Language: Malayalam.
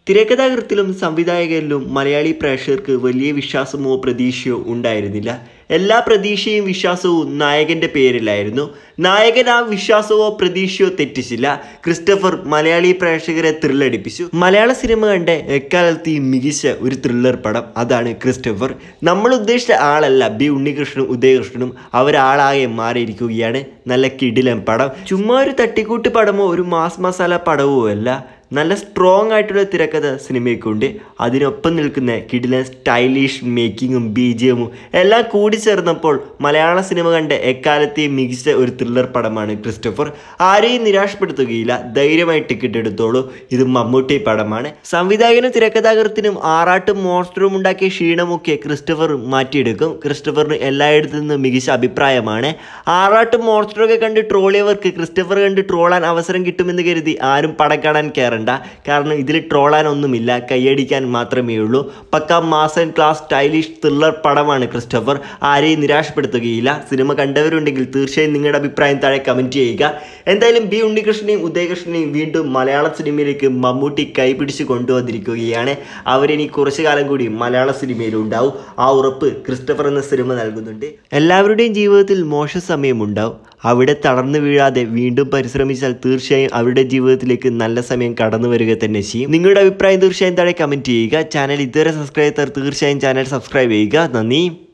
തിരക്കഥാകൃത്തിലും സംവിധായകരിലും മലയാളി പ്രേക്ഷകർക്ക് വലിയ വിശ്വാസമോ പ്രതീക്ഷയോ ഉണ്ടായിരുന്നില്ല എല്ലാ പ്രതീക്ഷയും വിശ്വാസവും നായകന്റെ പേരിലായിരുന്നു നായകൻ ആ വിശ്വാസമോ പ്രതീക്ഷയോ തെറ്റിച്ചില്ല ക്രിസ്റ്റഫർ മലയാളി പ്രേക്ഷകരെ ത്രില്ലടിപ്പിച്ചു മലയാള സിനിമ കണ്ട എക്കാലത്ത് ഈ മികച്ച ഒരു ത്രില്ലർ പടം അതാണ് ക്രിസ്റ്റഫർ നമ്മൾ ഉദ്ദേശിച്ച ആളല്ല ബി ഉണ്ണികൃഷ്ണനും ഉദയകൃഷ്ണനും അവരാളാകെ മാറിയിരിക്കുകയാണ് നല്ല കിടിലൻ പടം ചുമ്മാ ഒരു തട്ടിക്കൂട്ട് പടമോ ഒരു മാസ് മസാല പടവോ അല്ല നല്ല സ്ട്രോങ് ആയിട്ടുള്ള തിരക്കഥ സിനിമയ്ക്കുണ്ട് അതിനൊപ്പം നിൽക്കുന്ന കിടിലൻ സ്റ്റൈലിഷ് മേക്കിങ്ങും ബീജിയമും എല്ലാം കൂടി ചേർന്നപ്പോൾ മലയാള സിനിമ കണ്ട എക്കാലത്തെയും മികച്ച ഒരു ത്രില്ലർ പടമാണ് ക്രിസ്റ്റഫർ ആരെയും നിരാശപ്പെടുത്തുകയില്ല ധൈര്യമായി ടിക്കറ്റ് എടുത്തോളൂ ഇത് മമ്മൂട്ടി പടമാണ് സംവിധായകനും തിരക്കഥാകൃത്തിനും ആറാട്ടും മോൺസ്റ്ററും ഉണ്ടാക്കിയ ക്ഷീണമൊക്കെ ക്രിസ്റ്റഫർ മാറ്റിയെടുക്കും ക്രിസ്റ്റഫറിന് എല്ലായിടത്തു നിന്നും മികച്ച അഭിപ്രായമാണ് ആറാട്ടും മോൺസ്റ്ററൊക്കെ കണ്ട് ട്രോളിയവർക്ക് ക്രിസ്റ്റഫർ കണ്ട് ട്രോളാൻ അവസരം കിട്ടുമെന്ന് കരുതി ആരും പടം കാണാൻ കയറണ്ട കാരണം ഇതിൽ ട്രോളാനൊന്നുമില്ല കൈയടിക്കാൻ മാത്രമേ ഉള്ളൂ പക്ക മാസൻ ക്ലാസ് സ്റ്റൈലിഷ് ത്രില്ലർ പടമാണ് ക്രിസ്റ്റഫർ ആരെയും നിരാശപ്പെടുത്തുകയില്ല സിനിമ കണ്ടവരുണ്ടെങ്കിൽ തീർച്ചയായും നിങ്ങളുടെ അഭിപ്രായം താഴെ കമൻറ്റ് ചെയ്യുക എന്തായാലും ബി ഉണ്ണികൃഷ്ണനെയും ഉദയകൃഷ്ണനെയും വീണ്ടും മലയാള സിനിമയിലേക്ക് മമ്മൂട്ടി കൈപിടിച്ച് കൊണ്ടുവന്നിരിക്കുകയാണ് അവരിനി കുറച്ചു കാലം കൂടി മലയാള സിനിമയിൽ ഉണ്ടാവും ആ ഉറപ്പ് ക്രിസ്റ്റഫർ എന്ന സിനിമ നൽകുന്നുണ്ട് എല്ലാവരുടെയും ജീവിതത്തിൽ മോശ സമയമുണ്ടാവും അവിടെ തളർന്നു വീഴാതെ വീണ്ടും പരിശ്രമിച്ചാൽ തീർച്ചയായും അവരുടെ ജീവിതത്തിലേക്ക് നല്ല സമയം കടന്നു വരിക തന്നെ ചെയ്യും നിങ്ങളുടെ അഭിപ്രായം തീർച്ചയായും താഴെ കമൻറ്റ് ചെയ്യുക ചാനൽ ഇതുവരെ സബ്സ്ക്രൈബ് ചെയ്താൽ തീർച്ചയായും ചാനൽ സബ്സ്ക്രൈബ് ചെയ്യുക നന്ദി